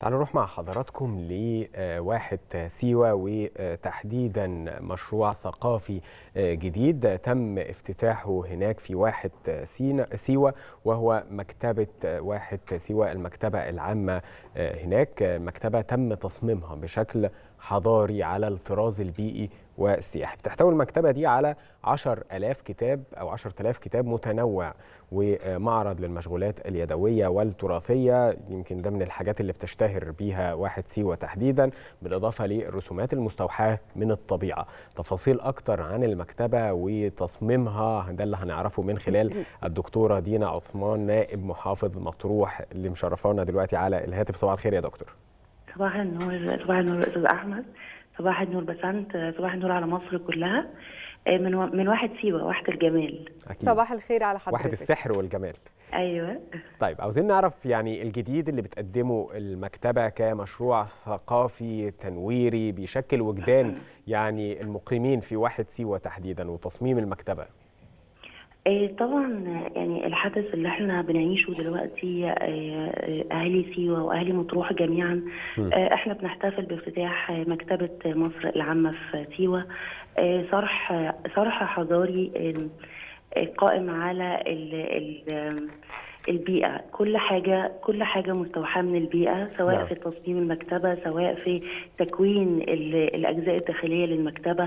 تعالوا نروح مع حضراتكم لواحة سيوة وتحديدا مشروع ثقافي جديد تم افتتاحه هناك في واحة سيوة وهو مكتبة واحة سيوة المكتبة العامة هناك مكتبة تم تصميمها بشكل حضاري على الطراز البيئي والسياحي بتحتوي المكتبة دي على 10000 كتاب أو 10000 كتاب متنوع ومعرض للمشغولات اليدوية والتراثية يمكن ده من الحاجات اللي بتشتهر بيها واحد سيوة تحديدا بالإضافة للرسومات المستوحاة من الطبيعة تفاصيل أكتر عن المكتبة وتصميمها ده اللي هنعرفه من خلال الدكتورة دينا عثمان نائب محافظ مطروح اللي مشرفانا دلوقتي على الهاتف صباح الخير يا دكتور صباح النور صباح النور استاذ احمد صباح النور بسنت صباح النور على مصر كلها من و... من واحد سيوه واحد الجمال أكيد. صباح الخير على حضرتك واحد السحر والجمال ايوه طيب عاوزين نعرف يعني الجديد اللي بتقدمه المكتبة كمشروع ثقافي تنويري بيشكل وجدان يعني المقيمين في واحد سيوة تحديدا وتصميم المكتبة إيه طبعا يعني الحدث اللي احنا بنعيشه دلوقتي اهالي سيوه واهالي مطروح جميعا احنا بنحتفل بافتتاح مكتبه مصر العامه في سيوه صرح صرح حضاري قائم على ال ال البيئة كل حاجة كل حاجة مستوحاة من البيئة سواء نعم. في تصميم المكتبة سواء في تكوين الأجزاء الداخلية للمكتبة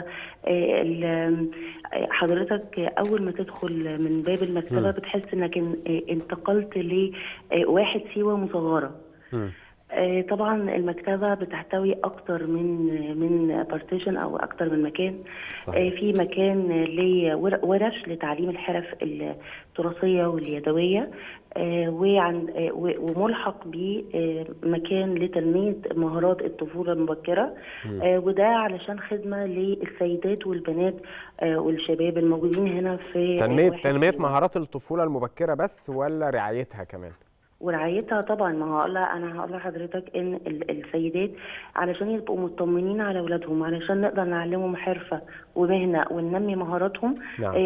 حضرتك أول ما تدخل من باب المكتبة م. بتحس إنك انتقلت لواحد سيوة مصغرة م. طبعا المكتبه بتحتوي اكتر من من بارتيشن او اكتر من مكان صحيح. في مكان لورش لتعليم الحرف التراثيه واليدويه وعن وملحق بمكان لتنميه مهارات الطفوله المبكره وده علشان خدمه للسيدات والبنات والشباب الموجودين هنا في تنميه تنميه مهارات الطفوله المبكره بس ولا رعايتها كمان؟ ورعايتها طبعا ما هقول انا هقول لحضرتك ان السيدات علشان يبقوا مطمنين على اولادهم علشان نقدر نعلمهم حرفه ومهنه وننمي مهاراتهم نعم.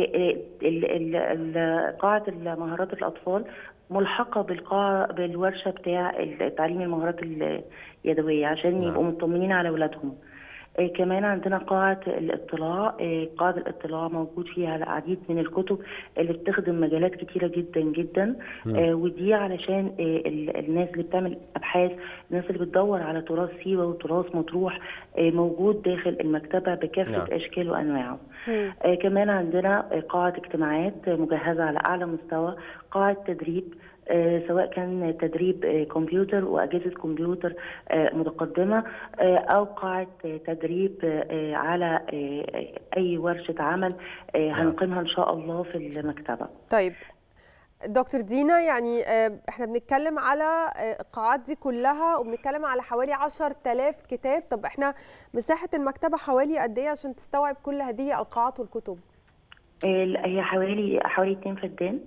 قاعه مهارات الاطفال ملحقه بالقاعه بالورشه بتاع تعليم المهارات اليدويه عشان نعم. يبقوا مطمنين على اولادهم آه كمان عندنا قاعة الاطلاع آه قاعة الاطلاع موجود فيها العديد من الكتب اللي بتخدم مجالات كتيرة جدا جدا آه ودي علشان الناس اللي بتعمل أبحاث الناس اللي بتدور على تراث سيوة وتراث مطروح موجود داخل المكتبة بكافة نعم. أشكال وأنواعه كمان عندنا قاعة اجتماعات مجهزة على أعلى مستوى قاعة تدريب آه سواء كان تدريب آه كمبيوتر واجهزه كمبيوتر آه متقدمه او قاعه تدريب على اي ورشه عمل هنقيمها ان شاء الله في المكتبه. طيب دكتور دينا يعني احنا بنتكلم على القاعات دي كلها وبنتكلم على حوالي 10000 كتاب طب احنا مساحه المكتبه حوالي قد ايه عشان تستوعب كل هذه القاعات والكتب؟ هي حوالي حوالي 2 فدان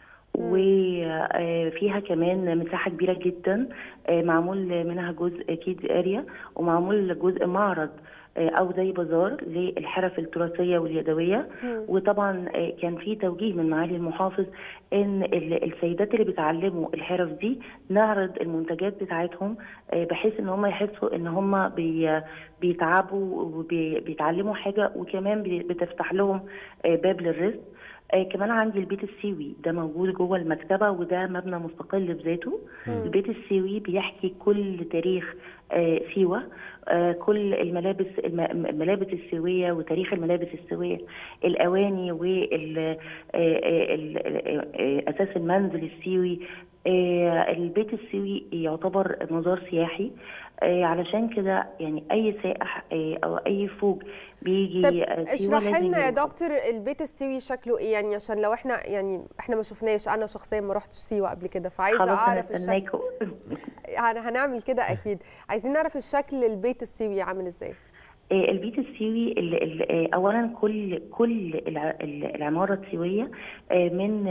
وفيها كمان مساحه كبيره جدا معمول منها جزء كيدز اريا ومعمول جزء معرض او زي بازار للحرف التراثيه واليدويه وطبعا كان في توجيه من معالي المحافظ ان السيدات اللي بيتعلموا الحرف دي نعرض المنتجات بتاعتهم بحيث ان هم يحسوا ان هم بي بيتعبوا وبيتعلموا حاجه وكمان بتفتح لهم باب للرزق آه كمان عندي البيت السيوي ده موجود جوه المكتبه وده مبنى مستقل بذاته مم. البيت السيوي بيحكي كل تاريخ آه سيوه آه كل الملابس الملابس السيويه وتاريخ الملابس السيويه الاواني وال اساس المنزل السيوي البيت السيوي يعتبر مزار سياحي علشان كده يعني اي سائح او اي فوج بيجي طب اشرح لنا يا دكتور البيت السيوي شكله ايه يعني عشان لو احنا يعني احنا ما شفناش انا شخصيا ما رحتش سيوه قبل كده فعايزه اعرف الشكل هنعمل كده اكيد عايزين نعرف الشكل البيت السيوي عامل ازاي البيت السيوي ال ال اولا كل كل العماره السيويه من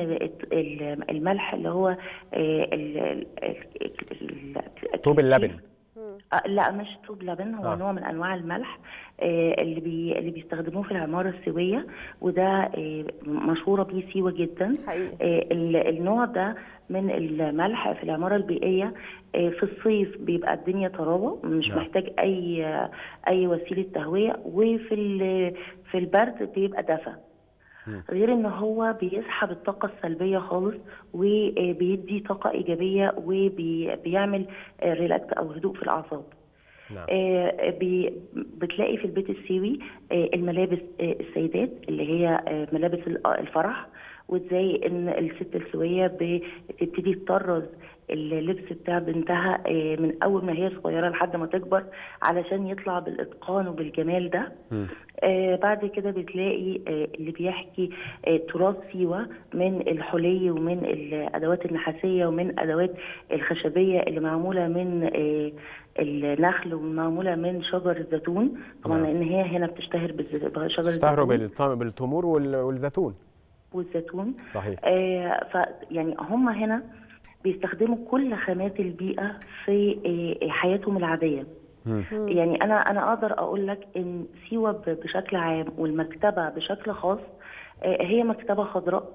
الملح اللي هو طوب اللبن لا مش طوب لبن هو آه. نوع من انواع الملح آه اللي بي اللي بيستخدموه في العماره السويه وده آه مشهوره بيه سيوه جدا حقيقي. النوع ده من الملح في العماره البيئيه في الصيف بيبقى الدنيا طراوه مش نعم. محتاج اي اي وسيله تهويه وفي في البرد بيبقى دفى غير ان هو بيسحب الطاقه السلبيه خالص وبيدي طاقه ايجابيه وبيعمل ريلاكس او هدوء في الاعصاب نعم. آه بي بتلاقي في البيت السيوي آه الملابس آه السيدات اللي هي آه ملابس الفرح وازاي ان الست السويه بتبتدي تطرز اللبس بتاع بنتها من اول ما هي صغيره لحد ما تكبر علشان يطلع بالاتقان وبالجمال ده آه بعد كده بتلاقي آه اللي بيحكي آه تراث سيوه من الحلي ومن الادوات النحاسيه ومن الادوات الخشبيه اللي معموله من آه النخل ومعموله من شجر الزيتون طبعا لان هي هنا بتشتهر بشجر بتشتهروا بالتمور والزيتون والزيتون صحيح آه ف يعني هم هنا بيستخدموا كل خامات البيئه في حياتهم العاديه يعني انا انا اقدر اقول لك ان سيوه بشكل عام والمكتبه بشكل خاص هي مكتبه خضراء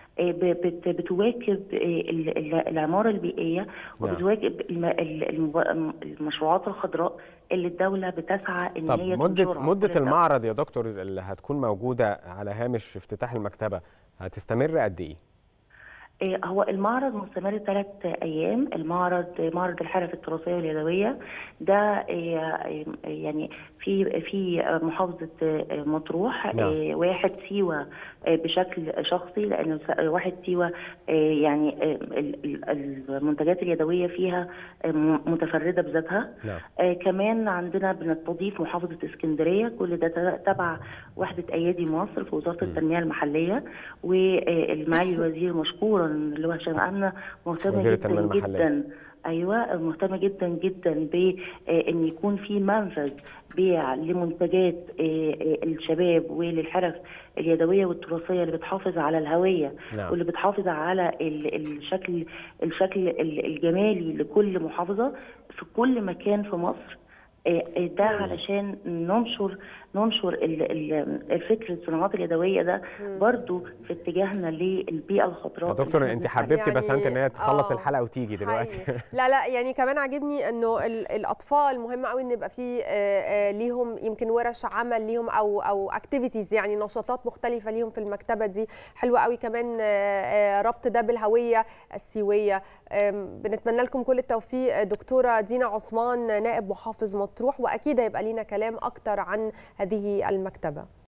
بتواكب العماره البيئيه وبتواكب المشروعات الخضراء اللي الدوله بتسعى ان طب هي مده مده المعرض يا دكتور اللي هتكون موجوده على هامش افتتاح المكتبه هتستمر قد ايه؟ هو المعرض مستمر ثلاث ايام المعرض معرض الحرف التراثيه واليدويه ده يعني في في محافظه مطروح نعم. واحد سيوه بشكل شخصي لان واحد سيوه يعني المنتجات اليدويه فيها متفرده بذاتها نعم. كمان عندنا بنستضيف محافظه اسكندريه كل ده تبع وحده ايادي مصر في وزاره م. التنميه المحليه والمعالي الوزير مشكورا اللي هو هشام امنه مهتم جدا جدا ايوه مهتمه جدا جدا بان يكون في منفذ بيع لمنتجات الشباب وللحرف اليدويه والتراثيه اللي بتحافظ على الهويه نعم. واللي بتحافظ على الشكل الشكل الجمالي لكل محافظه في كل مكان في مصر ده علشان ننشر ننشر الفكر الصناعات اليدويه ده برضو في اتجاهنا للبيئه الخضراء دكتور انت حببتي يعني بسنت ان هي تخلص الحلقه وتيجي دلوقتي لا لا يعني كمان عاجبني انه الاطفال مهم قوي ان يبقى في ليهم يمكن ورش عمل ليهم او او اكتيفيتيز يعني نشاطات مختلفه ليهم في المكتبه دي حلوه قوي كمان ربط ده بالهويه السيويه بنتمنى لكم كل التوفيق دكتوره دينا عثمان نائب محافظ مطروح واكيد هيبقى لينا كلام اكتر عن هذه المكتبه